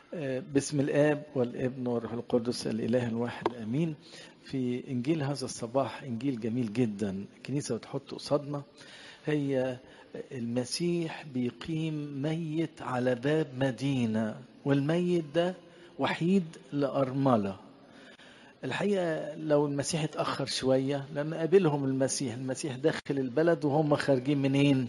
باسم الآب والابن والروح القدس الإله الواحد آمين في إنجيل هذا الصباح إنجيل جميل جدا الكنيسة بتحط قصادنا هي المسيح بيقيم ميت على باب مدينة والميت ده وحيد لأرملة الحقيقة لو المسيح اتأخر شوية لأن قابلهم المسيح المسيح داخل البلد وهم خارجين منين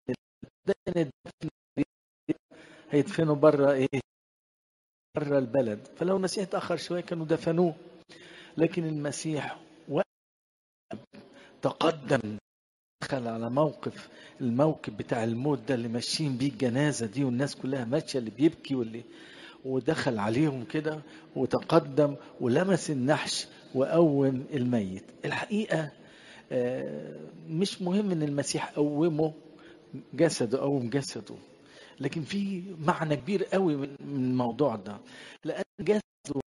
هيدفنوا بره ايه بره البلد فلو المسيح اتأخر شوية كانوا دفنوه لكن المسيح تقدم دخل على موقف الموكب بتاع الموت ده اللي ماشيين بيه الجنازة دي والناس كلها ماشية اللي بيبكي واللي ودخل عليهم كده وتقدم ولمس النحش وقوم الميت الحقيقة مش مهم ان المسيح قومه جسده قوم جسده لكن في معنى كبير قوي من الموضوع ده لان جسده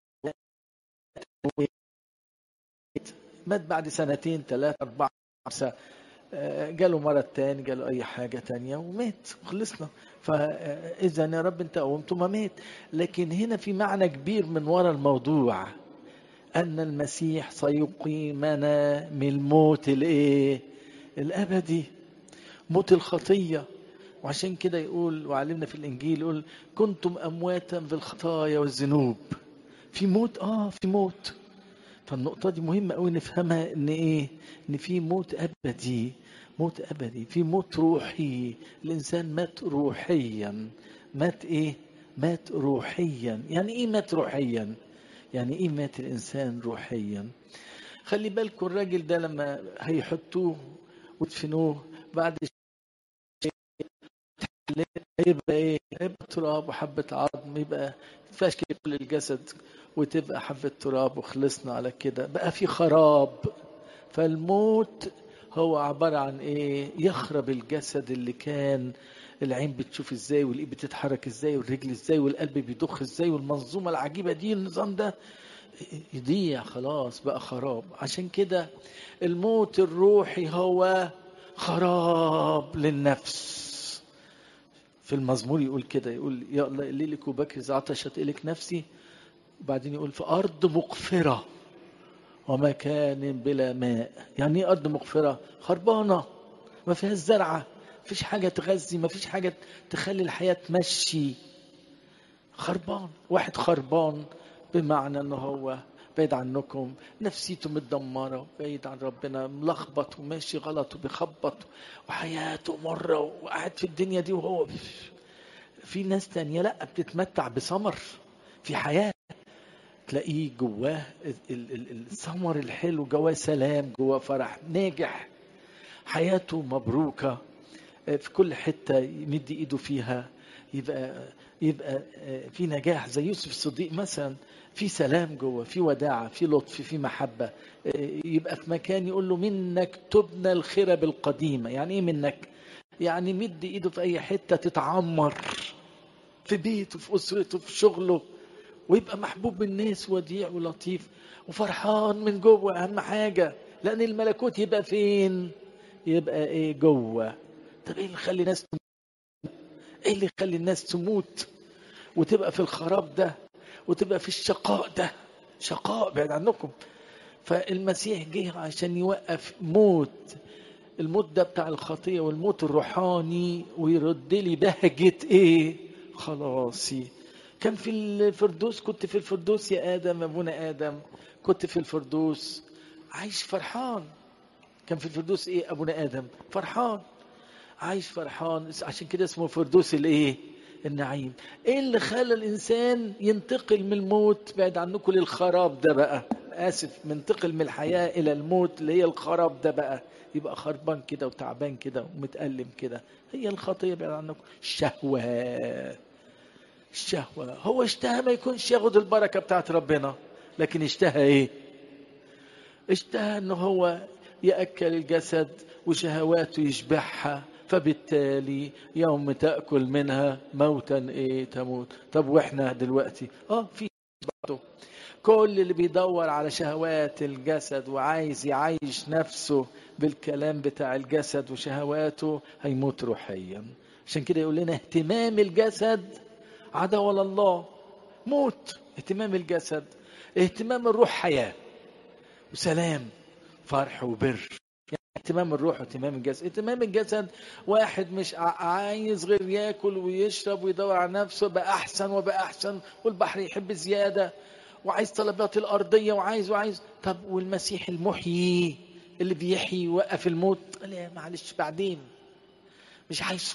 مات بعد سنتين ثلاثة أربعة خمسة جاله مرض تاني جاله أي حاجة تانية ومات خلصنا فإذا يا رب أنت قومته ما مات لكن هنا في معنى كبير من وراء الموضوع أن المسيح سيقيمنا من الموت الإيه؟ الأبدي موت الخطية وعشان كده يقول وعلمنا في الإنجيل يقول كنتم أمواتا في الخطايا والذنوب في موت آه في موت فالنقطة دي مهمة قوي نفهمها إن إيه؟ إن في موت أبدي موت أبدي في موت روحي الإنسان مات روحيا مات إيه؟ مات روحيا يعني إيه مات روحيا؟ يعني إيه مات الإنسان روحيا؟ خلي بالكم الراجل ده لما هيحطوه ودفنوه بعد هيبقى ايه؟ هيبقى تراب وحبة عظم يبقى تفشكل كل الجسد وتبقى حبة تراب وخلصنا على كده بقى في خراب فالموت هو عبارة عن ايه؟ يخرب الجسد اللي كان العين بتشوف ازاي والايد بتتحرك ازاي والرجل ازاي والقلب بيضخ ازاي والمنظومة العجيبة دي النظام ده يضيع خلاص بقى خراب عشان كده الموت الروحي هو خراب للنفس في المزمور يقول كده يقول يا الله ليلك وبكر إذا عطشت إليك نفسي وبعدين يقول في أرض مقفرة ومكان بلا ماء يعني ايه أرض مقفرة خربانة ما فيهاش زرعة ما فيش حاجة تغذي ما فيش حاجة تخلي الحياة تمشي خربان واحد خربان بمعنى ان هو بعيد عنكم نفسيته متدمرة بعيد عن ربنا ملخبط وماشي غلط وبيخبط وحياته مرة وقاعد في الدنيا دي وهو في ناس تانية لا بتتمتع بثمر في حياة تلاقيه جواه الثمر الحلو جواه سلام جواه فرح ناجح حياته مبروكة في كل حتة يمد ايده فيها يبقى يبقى في نجاح زي يوسف الصديق مثلا في سلام جوه في وداعة في لطف في محبة يبقى في مكان يقول له منك تبنى الخرب القديمة يعني ايه منك يعني مد ايده في اي حتة تتعمر في بيته في اسرته في شغله ويبقى محبوب بالناس وديع ولطيف وفرحان من جوه اهم حاجة لان الملكوت يبقى فين يبقى ايه جوه طب ايه اللي يخلي الناس تموت ايه اللي يخلي الناس تموت وتبقى في الخراب ده وتبقى في الشقاء ده شقاء بعيد عنكم فالمسيح جه عشان يوقف موت الموت ده بتاع الخطية والموت الروحاني ويرد لي بهجة ايه خلاصي كان في الفردوس كنت في الفردوس يا آدم أبونا آدم كنت في الفردوس عايش فرحان كان في الفردوس ايه أبونا آدم فرحان عايش فرحان عشان كده اسمه فردوس الايه النعيم ايه اللي خلى الانسان ينتقل من الموت بعد عنكم للخراب ده بقى اسف منتقل من الحياه الى الموت اللي هي الخراب ده بقى يبقى خربان كده وتعبان كده ومتألم كده هي الخطيه بعد عنكم الشهوه الشهوه هو اشتهى ما يكونش ياخد البركه بتاعت ربنا لكن اشتهى ايه اشتهى ان هو ياكل الجسد وشهواته يشبعها فبالتالي يوم تأكل منها موتا ايه تموت طب واحنا دلوقتي اه في برضه كل اللي بيدور على شهوات الجسد وعايز يعيش نفسه بالكلام بتاع الجسد وشهواته هيموت روحيا عشان كده يقول لنا اهتمام الجسد عداوة لله موت اهتمام الجسد اهتمام الروح حياة وسلام فرح وبر يعني اهتمام الروح واهتمام الجسد اهتمام الجسد واحد مش عايز غير ياكل ويشرب ويدور على نفسه بقى احسن وبقى احسن والبحر يحب زياده وعايز طلبات الارضيه وعايز وعايز طب والمسيح المحيي اللي بيحيي يوقف الموت قال يا معلش بعدين مش عايزه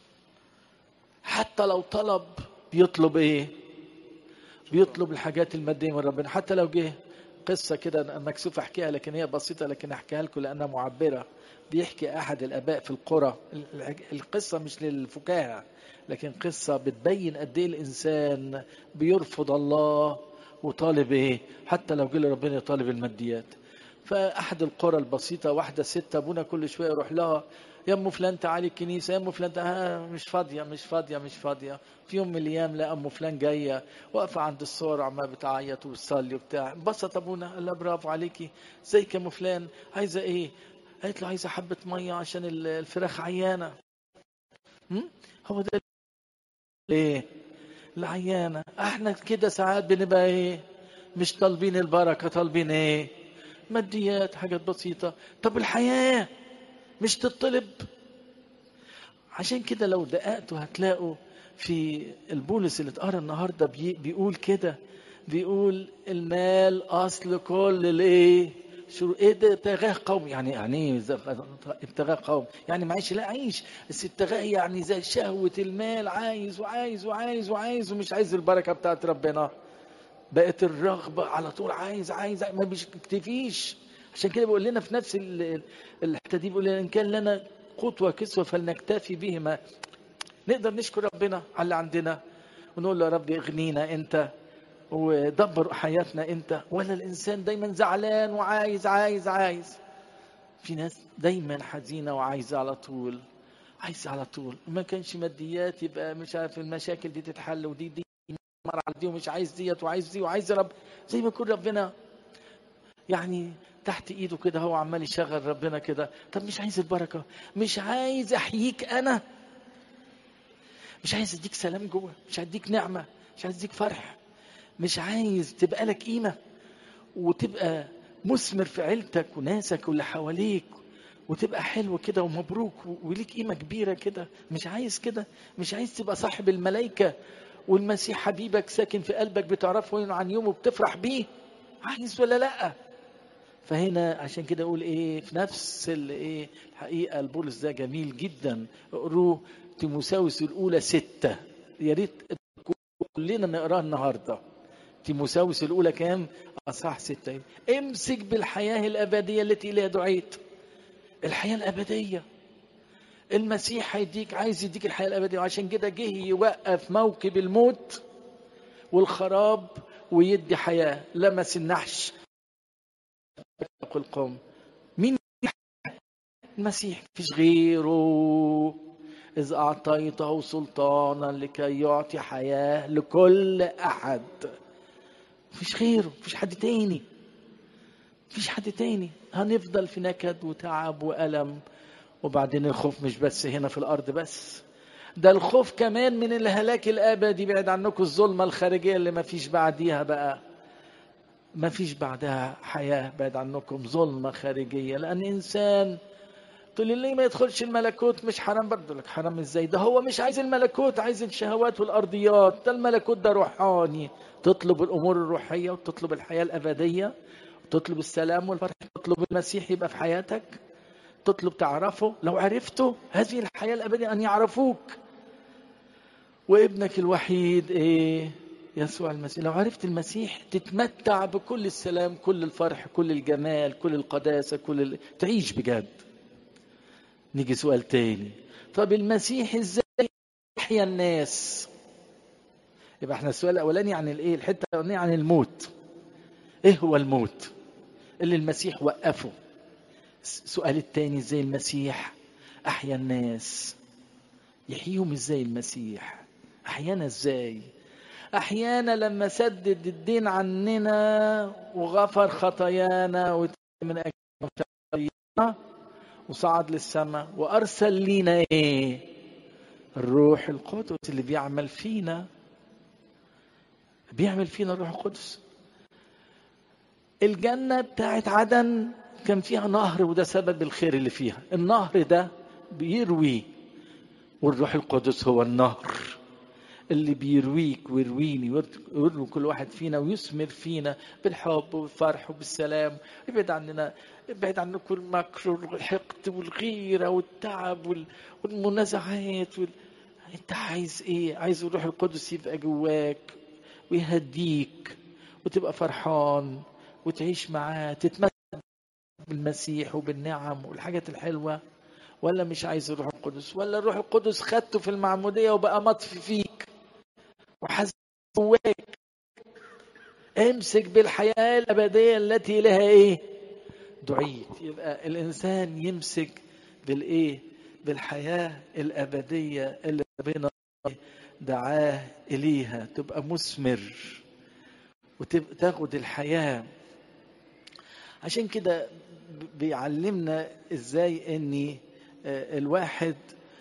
حتى لو طلب بيطلب ايه بيطلب الحاجات الماديه من ربنا حتى لو جه قصة كده مكسوف أحكيها لكن هي بسيطة لكن أحكيها لكم لأنها معبرة بيحكي أحد الآباء في القرى القصة مش للفكاهة لكن قصة بتبين قد إيه الإنسان بيرفض الله وطالب إيه حتى لو جه ربنا يطالب الماديات فأحد القرى البسيطة واحدة ست أبونا كل شوية يروح لها يا ام فلان تعالي الكنيسه يا ام فلان تعالي مش فاضيه مش فاضيه مش فاضيه في يوم من الايام لقى ام فلان جايه واقفه عند الصور عماله بتعيط وبتصلي وبتاع انبسط ابونا قال لها برافو عليكي ازيك يا ام فلان عايزه ايه؟ قالت له عايزه حبه ميه عشان الفراخ عيانه هم؟ هو ده ايه؟ العيانه احنا كده ساعات بنبقى ايه؟ مش طالبين البركه طالبين ايه؟ ماديات حاجات بسيطه طب الحياه مش تطلب عشان كده لو دققتوا هتلاقوا في البولس اللي اتقرا النهارده بي بيقول كده بيقول المال اصل كل الايه شو ايه ده ابتغاء قوم يعني يعني ايه ابتغاء قوم يعني معيش لا عيش بس ابتغاء يعني زي شهوة المال عايز وعايز وعايز وعايز ومش عايز البركة بتاعت ربنا بقت الرغبة على طول عايز عايز, عايز ما بيكتفيش عشان كده بيقول لنا في نفس الحته دي بيقول لنا ان كان لنا قوت وكسوه فلنكتفي بهما نقدر نشكر ربنا على اللي عندنا ونقول له يا رب اغنينا انت ودبر حياتنا انت ولا الانسان دايما زعلان وعايز عايز عايز في ناس دايما حزينه وعايزه على طول عايزه على طول ما كانش ماديات يبقى مش عارف المشاكل دي تتحل ودي دي مر على دي ومش عايز ديت وعايز دي وعايز يا رب زي ما يكون ربنا يعني تحت ايده كده هو عمال يشغل ربنا كده طب مش عايز البركه مش عايز احييك انا مش عايز اديك سلام جوه مش هديك نعمه مش عايز اديك فرح مش عايز تبقى لك قيمه وتبقى مثمر في عيلتك وناسك واللي حواليك وتبقى حلو كده ومبروك وليك قيمه كبيره كده مش عايز كده مش عايز تبقى صاحب الملائكه والمسيح حبيبك ساكن في قلبك بتعرفه عن يومه بتفرح بيه عايز ولا لا فهنا عشان كده اقول ايه في نفس الايه الحقيقه البولس ده جميل جدا اقروه تيموساوس الاولى ستة يا ريت كلنا نقراها النهارده تيموساوس الاولى كام اصح ستة امسك بالحياه الابديه التي اليها دعيت الحياه الابديه المسيح هيديك عايز يديك الحياه الابديه وعشان كده جه يوقف موكب الموت والخراب ويدي حياه لمس النحش القوم مين المسيح فيش غيره إذ أعطيته سلطانا لكي يعطي حياة لكل أحد فيش غيره فيش حد تاني فيش حد تاني هنفضل في نكد وتعب وألم وبعدين الخوف مش بس هنا في الأرض بس ده الخوف كمان من الهلاك الأبدي بعد عنكم الظلمة الخارجية اللي ما فيش بعديها بقى ما فيش بعدها حياة بعد عنكم ظلمة خارجية لأن إنسان تقول لي ليه ما يدخلش الملكوت مش حرام برضه لك حرام ازاي ده هو مش عايز الملكوت عايز الشهوات والأرضيات ده الملكوت ده روحاني تطلب الأمور الروحية وتطلب الحياة الأبدية وتطلب السلام والفرح تطلب المسيح يبقى في حياتك تطلب تعرفه لو عرفته هذه الحياة الأبدية أن يعرفوك وابنك الوحيد إيه يسوع المسيح لو عرفت المسيح تتمتع بكل السلام كل الفرح كل الجمال كل القداسة كل ال... تعيش بجد نيجي سؤال تاني طب المسيح ازاي يحيا الناس يبقى احنا السؤال الاولاني عن الايه الحته الاولانيه عن الموت ايه هو الموت اللي المسيح وقفه السؤال التاني ازاي المسيح احيا الناس يحييهم ازاي المسيح احيانا ازاي احيانا لما سدد الدين عننا وغفر خطايانا من اجل وصعد للسماء وارسل لينا ايه الروح القدس اللي بيعمل فينا بيعمل فينا الروح القدس الجنة بتاعت عدن كان فيها نهر وده سبب الخير اللي فيها النهر ده بيروي والروح القدس هو النهر اللي بيرويك ويرويني ويروي كل واحد فينا ويثمر فينا بالحب والفرح وبالسلام يبعد عننا يبعد عننا كل مكر والحقد والغيرة والتعب والمنازعات وال... انت عايز ايه عايز الروح القدس يبقى جواك ويهديك وتبقى فرحان وتعيش معاه تتمتع بالمسيح وبالنعم والحاجات الحلوة ولا مش عايز الروح القدس ولا الروح القدس خدته في المعمودية وبقى مطفي فيك وحزن جواك امسك بالحياة الأبدية التي لها ايه دعيت يبقى الإنسان يمسك بالإيه بالحياة الأبدية اللي ربنا دعاه إليها تبقى مثمر وتاخد الحياة عشان كده بيعلمنا ازاي ان الواحد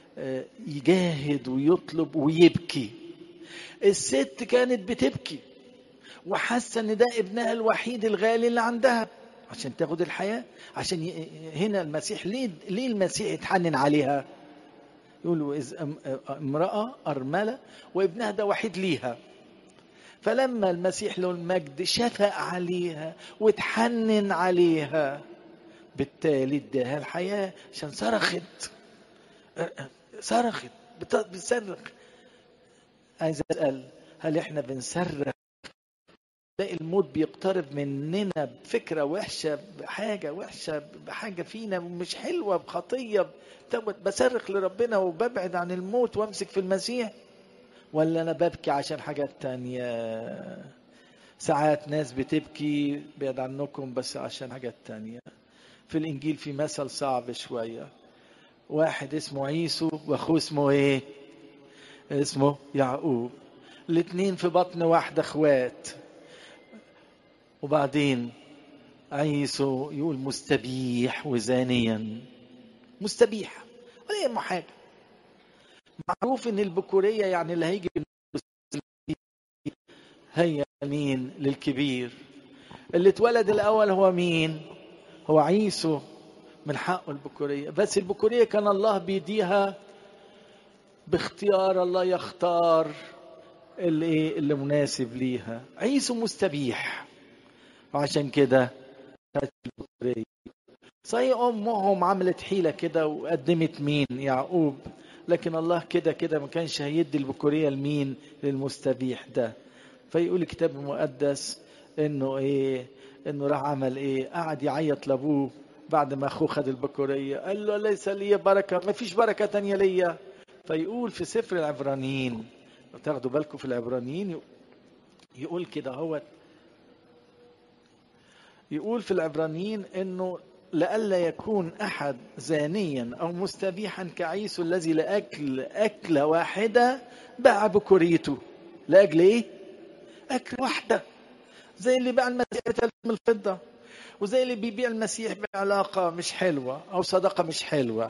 يجاهد ويطلب ويبكي الست كانت بتبكي وحاسه ان ده ابنها الوحيد الغالي اللي عندها عشان تاخد الحياه عشان ي... هنا المسيح ليه ليه المسيح يتحنن عليها يقولوا إذ امراه ارمله وابنها ده وحيد ليها فلما المسيح له المجد شفق عليها وتحنن عليها بالتالي اداها الحياه عشان صرخت صرخت بتصرخ عايز اسال هل احنا بنصرخ تلاقي الموت بيقترب مننا بفكرة وحشة بحاجة وحشة بحاجة فينا مش حلوة بخطية بصرخ لربنا وببعد عن الموت وامسك في المسيح ولا انا ببكي عشان حاجات تانية ساعات ناس بتبكي بعد عنكم بس عشان حاجات تانية في الانجيل في مثل صعب شوية واحد اسمه عيسو واخوه اسمه ايه اسمه يعقوب الاتنين في بطن واحدة اخوات وبعدين عيسو يقول مستبيح وزانيا مستبيح ولا يهمه حاجة معروف ان البكورية يعني اللي هيجي هي مين للكبير اللي اتولد الاول هو مين هو عيسو من حقه البكورية بس البكورية كان الله بيديها باختيار الله يختار اللي اللي مناسب ليها عيسو مستبيح وعشان كده البكورية صحيح امهم عملت حيلة كده وقدمت مين يعقوب لكن الله كده كده ما كانش هيدي البكورية لمين للمستبيح ده فيقول الكتاب المقدس انه ايه انه راح عمل ايه قعد يعيط لابوه بعد ما اخوه خد البكورية قال له ليس لي بركة ما فيش بركة تانية ليا فيقول في سفر العبرانيين لو تاخدوا بالكم في العبرانيين يقول كده هو يقول في العبرانيين انه لئلا يكون احد زانيا او مستبيحا كعيسو الذي لاكل اكله واحده باع بكوريته لاجل ايه؟ اكل واحده زي اللي باع المسيح من الفضه وزي اللي بيبيع المسيح بعلاقه مش حلوه او صدقه مش حلوه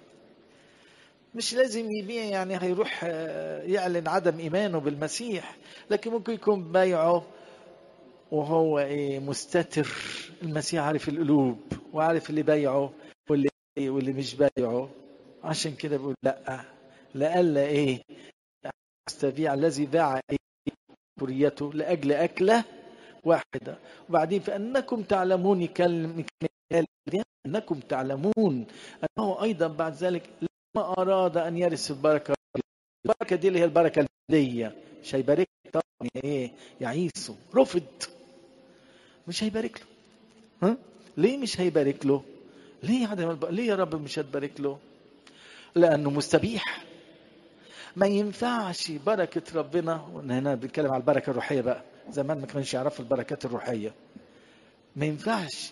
مش لازم يبيع يعني هيروح يعلن عدم ايمانه بالمسيح لكن ممكن يكون بايعه وهو ايه مستتر المسيح عارف القلوب وعارف اللي بايعه واللي واللي مش بايعه عشان كده بيقول لا لئلا ايه مستبيع الذي باع ايه حريته لاجل اكله واحده وبعدين فانكم تعلمون يكلم انكم تعلمون انه ايضا بعد ذلك لما اراد ان يرث البركه البركه دي اللي هي البركه الماديه مش هيبارك طبعا ايه يا عيسو رفض مش هيبارك له ها ليه مش هيبارك له ليه عدم الب... ليه يا رب مش هتبارك له لانه مستبيح ما ينفعش بركة ربنا هنا بنتكلم على البركة الروحية بقى زمان ما كانش يعرفوا البركات الروحية ما ينفعش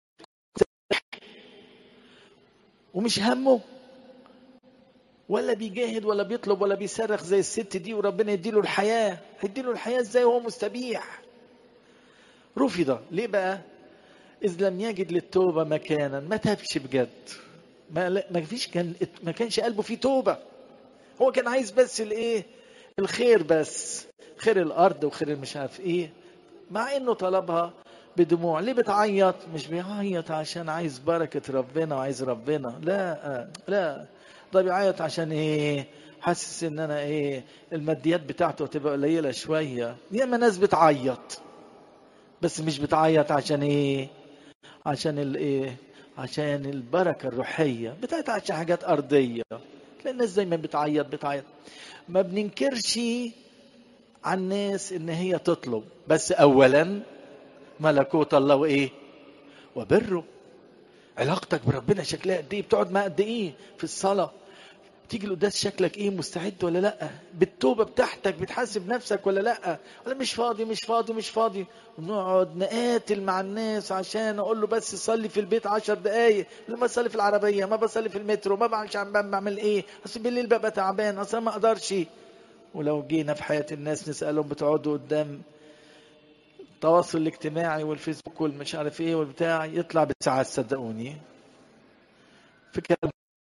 ومش همه ولا بيجاهد ولا بيطلب ولا بيصرخ زي الست دي وربنا يديله الحياة هيديله الحياة ازاي وهو مستبيح رفض ليه بقى إذ لم يجد للتوبة مكانا ما تابش بجد ما ما فيش كان ما كانش قلبه فيه توبة هو كان عايز بس الايه الخير بس خير الارض وخير مش عارف ايه مع انه طلبها بدموع ليه بتعيط مش بيعيط عشان عايز بركة ربنا وعايز ربنا لا لا ده بيعيط عشان ايه حاسس ان انا ايه الماديات بتاعته هتبقى قليلة شوية ياما ناس بتعيط بس مش بتعيط عشان ايه عشان الايه عشان البركة الروحية بتاعت عشان حاجات أرضية تلاقي الناس دايما بتعيط بتعيط ما بننكرش عن الناس ان هي تطلب بس اولا ملكوت الله وايه وبره علاقتك بربنا شكلها قد ايه بتقعد معاه قد ايه في الصلاه تيجي القداس شكلك ايه مستعد ولا لا بالتوبه بتاعتك بتحاسب نفسك ولا لا ولا مش فاضي مش فاضي مش فاضي ونقعد نقاتل مع الناس عشان اقول له بس صلي في البيت عشر دقايق لما اصلي في العربيه ما بصلي في المترو ما بعملش بعمل ايه اصل بالليل ببقى تعبان اصل ما اقدرش ولو جينا في حياه الناس نسالهم بتقعدوا قدام التواصل الاجتماعي والفيسبوك والمش عارف ايه والبتاع يطلع بالساعات صدقوني فكرة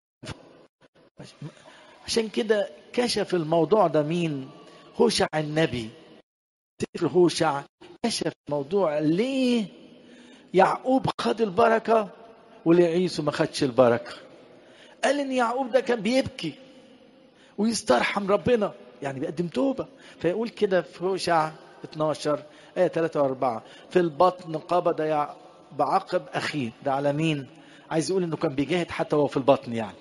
عشان كده كشف الموضوع ده مين هوشع النبي سفر هوشع كشف الموضوع ليه يعقوب خد البركة ولعيسو ما خدش البركة قال ان يعقوب ده كان بيبكي ويسترحم ربنا يعني بيقدم توبة فيقول كده في هوشع 12 آية 3 و4 في البطن قبض يع... بعقب أخيه ده على مين؟ عايز يقول إنه كان بيجاهد حتى وهو في البطن يعني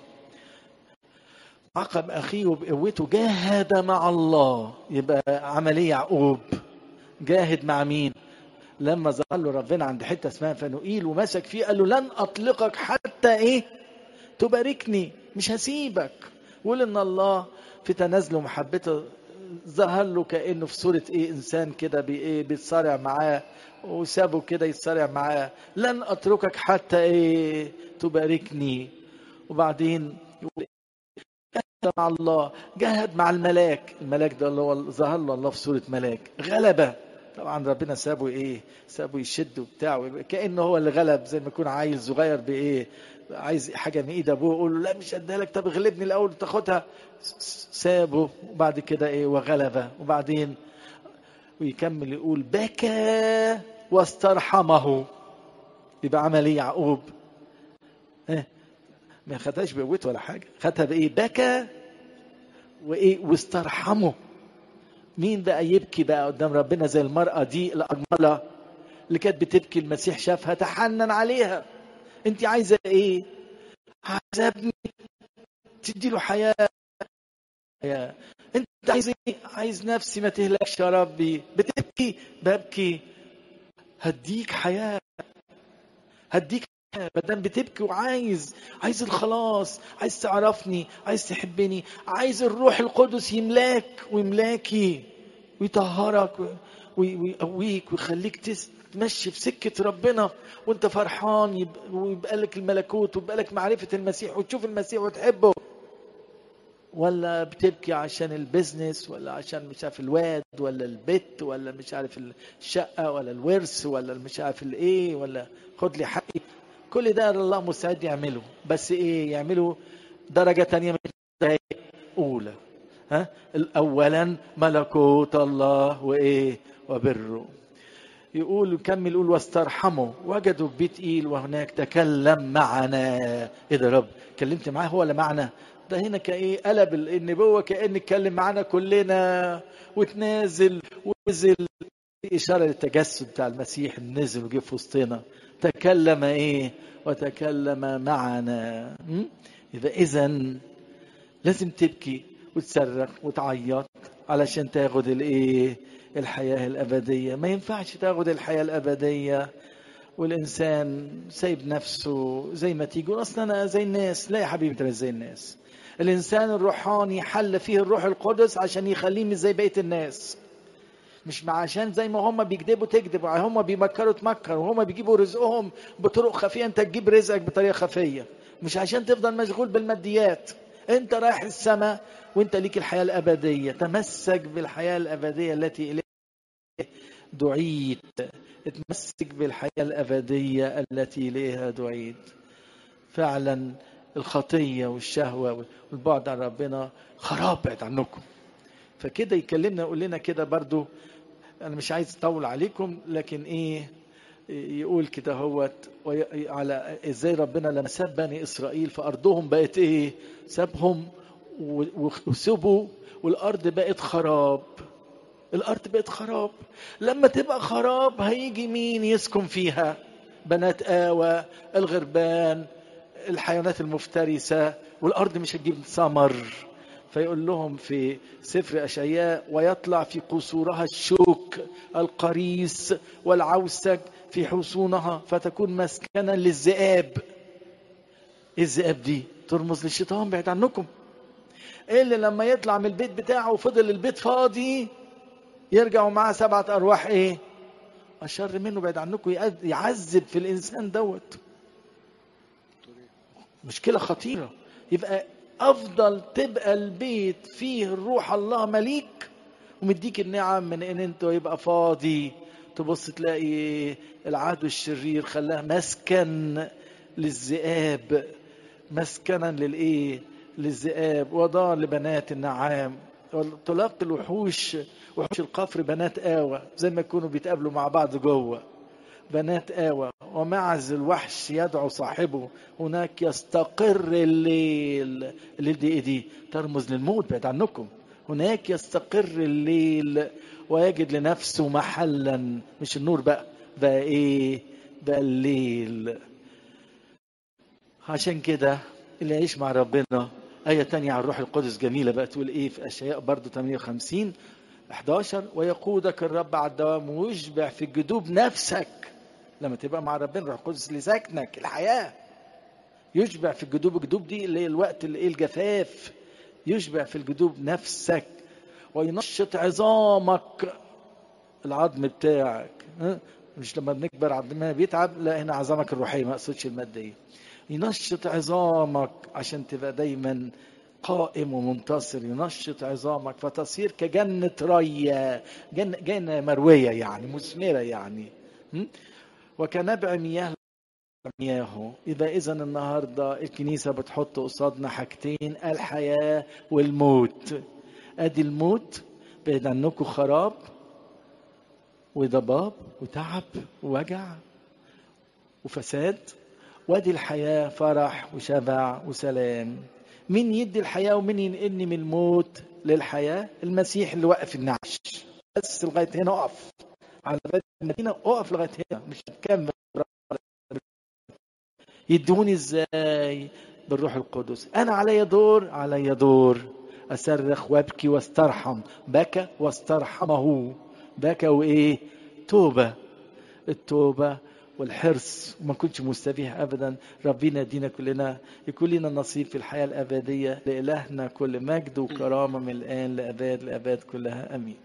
عقب أخيه وبقوته جاهد مع الله يبقى عمل إيه يعقوب؟ جاهد مع مين؟ لما ظهر له ربنا عند حتة اسمها فنوئيل ومسك فيه قال له لن أطلقك حتى إيه؟ تباركني مش هسيبك وقول إن الله في تنازله ومحبته ظهر له كانه في صوره ايه انسان كده بايه بيتصارع معاه وسابه كده يتصارع معاه لن اتركك حتى ايه تباركني وبعدين يقول جاهد مع الله جاهد مع الملاك الملاك ده اللي هو ظهر له الله في صوره ملاك غلبه طبعا ربنا سابه ايه سابه يشد وبتاع كانه هو اللي غلب زي ما يكون عيل صغير بايه عايز حاجه من ايد ابوه يقول له لا مش اديها لك طب اغلبني الاول تاخدها سابه وبعد كده ايه وغلبه وبعدين ويكمل يقول بكى واسترحمه يبقى عمل ايه يعقوب ايه ما خدهاش بقوته ولا حاجه خدها بايه بكى وايه واسترحمه مين بقى يبكي بقى قدام ربنا زي المرأة دي الأجملة اللي كانت بتبكي المسيح شافها تحنن عليها انت عايزة ايه عايزة ابني تدي له حياة انت عايز ايه عايز نفسي ما تهلكش يا ربي بتبكي ببكي هديك حياة هديك ما دام بتبكي وعايز عايز الخلاص عايز تعرفني عايز تحبني عايز الروح القدس يملاك ويملاكي ويطهرك ويقويك ويخليك تمشي في سكة ربنا وانت فرحان ويبقى لك الملكوت ويبقى لك معرفة المسيح وتشوف المسيح وتحبه ولا بتبكي عشان البيزنس ولا عشان مش عارف الواد ولا البت ولا مش عارف الشقة ولا الورث ولا مش عارف الايه ولا خد لي حقي كل ده الله مستعد يعمله بس ايه يعمله درجة تانية من الدرجة أولى ها أولا ملكوت الله وإيه وبره يقول يكمل يقول واسترحموا وجدوا بيت إيل وهناك تكلم معنا إيه ده رب كلمت معاه هو ولا معنا ده هنا كايه قلب النبوة كأن اتكلم معانا كلنا وتنازل ونزل إشارة للتجسد بتاع المسيح نزل وجه في وسطنا تكلم ايه وتكلم معنا يبقى اذا لازم تبكي وتصرخ وتعيط علشان تاخد الايه الحياه الابديه ما ينفعش تاخد الحياه الابديه والانسان سايب نفسه زي ما تيجي اصلا انا زي الناس لا يا حبيبي انت مش زي الناس الانسان الروحاني حل فيه الروح القدس عشان يخليه مش زي بقيه الناس مش عشان زي ما هم بيكذبوا تكذب هم بيمكروا تمكر وهم بيجيبوا رزقهم بطرق خفيه انت تجيب رزقك بطريقه خفيه مش عشان تفضل مشغول بالماديات انت رايح السماء وانت ليك الحياه الابديه تمسك بالحياه الابديه التي اليها دعيت اتمسك بالحياه الابديه التي اليها دعيت فعلا الخطيه والشهوه والبعد عن ربنا خراب بعد عنكم فكده يكلمنا يقول لنا كده برضو انا مش عايز اطول عليكم لكن ايه يقول كده هوت على ازاي ربنا لما ساب بني اسرائيل في ارضهم بقت ايه سابهم وسبوا والارض بقت خراب الارض بقت خراب لما تبقى خراب هيجي مين يسكن فيها بنات آوى الغربان الحيوانات المفترسة والأرض مش هتجيب ثمر فيقول لهم في سفر أشعياء ويطلع في قصورها الشوك القريس والعوسج في حصونها فتكون مسكنا للذئاب ايه الذئاب دي ترمز للشيطان بعيد عنكم ايه اللي لما يطلع من البيت بتاعه وفضل البيت فاضي يرجعوا معاه سبعة أرواح ايه أشر منه بعيد عنكم يعذب في الإنسان دوت مشكلة خطيرة يبقى أفضل تبقى البيت فيه الروح الله مليك ومديك النعم من إن أنت يبقى فاضي تبص تلاقي العدو الشرير خلاه مسكن للذئاب مسكنا للإيه للذئاب وضع لبنات النعام تلاقي الوحوش وحوش القفر بنات آوى زي ما يكونوا بيتقابلوا مع بعض جوه بنات آوى ومعز الوحش يدعو صاحبه هناك يستقر الليل الليل دي ايه دي ترمز للموت بعد عنكم هناك يستقر الليل ويجد لنفسه محلا مش النور بقى بقى ايه بقى الليل عشان كده اللي يعيش مع ربنا آية تانية عن الروح القدس جميلة بقى تقول إيه في أشياء برضو 58 11 ويقودك الرب على الدوام ويشبع في الجدوب نفسك لما تبقى مع ربنا الروح القدس اللي ساكنك الحياة يشبع في الجدوب الجدوب دي اللي هي الوقت اللي ايه الجفاف يشبع في الجدوب نفسك وينشط عظامك العظم بتاعك مش لما بنكبر عظمنا بيتعب لا هنا عظامك الروحية ما اقصدش المادية ينشط عظامك عشان تبقى دايما قائم ومنتصر ينشط عظامك فتصير كجنة رية جنة, جنة مروية يعني مثمرة يعني وكنبع مياه مياهه يبقى إذا النهاردة الكنيسة بتحط قصادنا حاجتين الحياة والموت أدي الموت بعيد عنكم خراب وضباب وتعب ووجع وفساد وادي الحياة فرح وشبع وسلام مين يدي الحياة ومين ينقلني من الموت للحياة المسيح اللي وقف النعش بس لغاية هنا أقف على باب المدينة أقف لغاية هنا مش هتكمل يدوني ازاي بالروح القدس انا علي دور علي دور اصرخ وابكي واسترحم بكى واسترحمه بكى وايه توبه التوبه والحرص وما كنتش مستبيح ابدا ربنا يدينا كلنا يكون لنا نصيب في الحياه الابديه لالهنا كل مجد وكرامه من الان لاباد لاباد كلها امين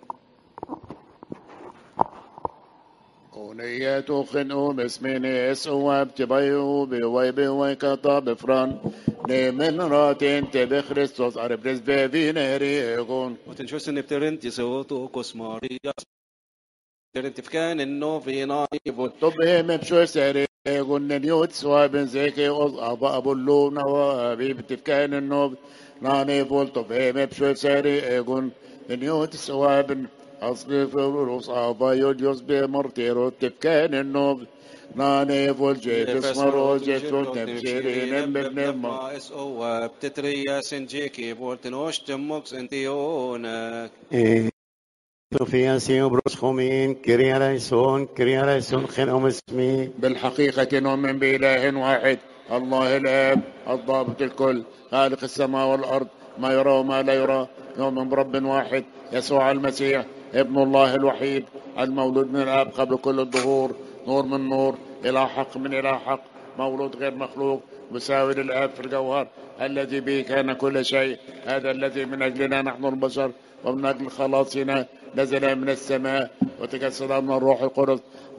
أغنية خنو بسمين سواب تبايو بويب ويكتا بفران نيمن راتين تبي خريستوس أربرز بيبي نهريغون وتنشوس نبترنتي سوتو كوسماريا ترنتي فكان انه في نايف طبهم بشو سريغون نيوت سوابن زيكي أوز أبا أبولو نوابي بتفكان النوب ناني فول طبهم بشو سريغون نيوت سوابن أصلي فلوس أبا يوديوس بمرتيرو تفكان النوب ناني فول جيفس مرو جيتون تمشيرين بابن ما ما اس او بتتريا سنجيكي بولتنوش تموكس انتيونك Sofía Siobros Jomin, Kiria Raison, Kiria Raison, Genom اسمي بالحقيقة نؤمن بإله واحد الله الآب الضابط الكل خالق السماء والأرض ما يرى وما لا يرى نؤمن برب واحد يسوع المسيح ابن الله الوحيد المولود من الآب قبل كل الظهور نور من نور إلى حق من إلى حق مولود غير مخلوق مساوي للآب في الجوهر الذي به كان كل شيء هذا الذي من أجلنا نحن البشر ومن أجل خلاصنا نزل من السماء وتجسد من الروح القدس